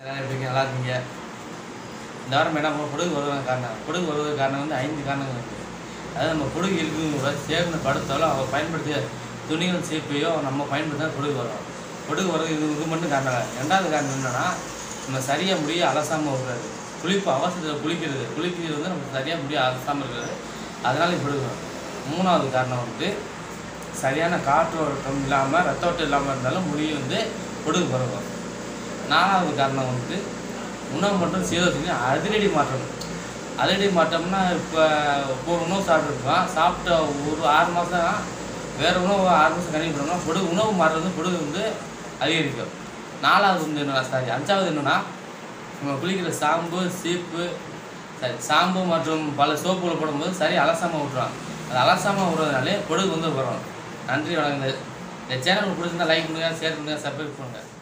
எல்லாம் எப்படிங்க நல்லா இருக்கீங்க இந்த வாரம் என்ன பண்ண பொடுகு வருவதற்கு காரணம் பொடுகு வருவதற்கு காரணம் வந்து ஐந்து காரணங்கள் இருக்குது அதாவது நம்ம பொடுகு இருக்கும் கூட சேர்ந்து படுத்தாலும் அவ பயன்படுத்திய துணிகள் சீப்பையோ நம்ம பயன்படுத்தினா பொடுகு வரும் பொடுகு வர்றது இது இது மட்டும் காரணம் இல்லை. ரெண்டாவது காரணம் என்னன்னா நம்ம சரியாக முடிய அலசாமல் விடுறது குளிப்பு அவசரத்தில் குளிக்கிறது குளிக்கிறது வந்து நம்ம சரியாக முடிய அலசாமல் இருக்கிறது அதனால பொடுகு வரும் மூணாவது காரணம் வந்து சரியான காற்றோட்டம் இல்லாமல் ரத்த ஓட்டம் இல்லாமல் இருந்தாலும் முடி வந்து பொடுகு பரவும் நாலாவது காரணம் வந்து உணவு மட்டும் சீரோ அதிரடி மாற்றம் அதிரடி மாற்றம்னா இப்போ ஒரு உணவு சாப்பிட்ருக்கோம் சாப்பிட்ட ஒரு ஆறு மாதம் வேறு உணவு ஆறு மாதம் கண்டிப்பாக பண்ணோம்னா பொடுகு உணவு மாறுறது பொடுகு வந்து அதிகரிக்கும் நாலாவது வந்து என்னன்னா சாரி அஞ்சாவது என்னென்னா நம்ம குளிக்கிற சாம்பு சீப்பு சரி சாம்பு மற்றும் பல சோப்புகளை போடும்போது சரி அலசாமல் விட்டுருவாங்க அது அலசாமல் விடுறதுனாலே பொடுகு வந்து வரும் நன்றி வணக்கம் இந்த சேனல் பிடிச்சிருந்தா லைக் பண்ணுங்கள் ஷேர் பண்ணுங்கள் சப்ஸ்கிரைப் பண்ணுங்கள்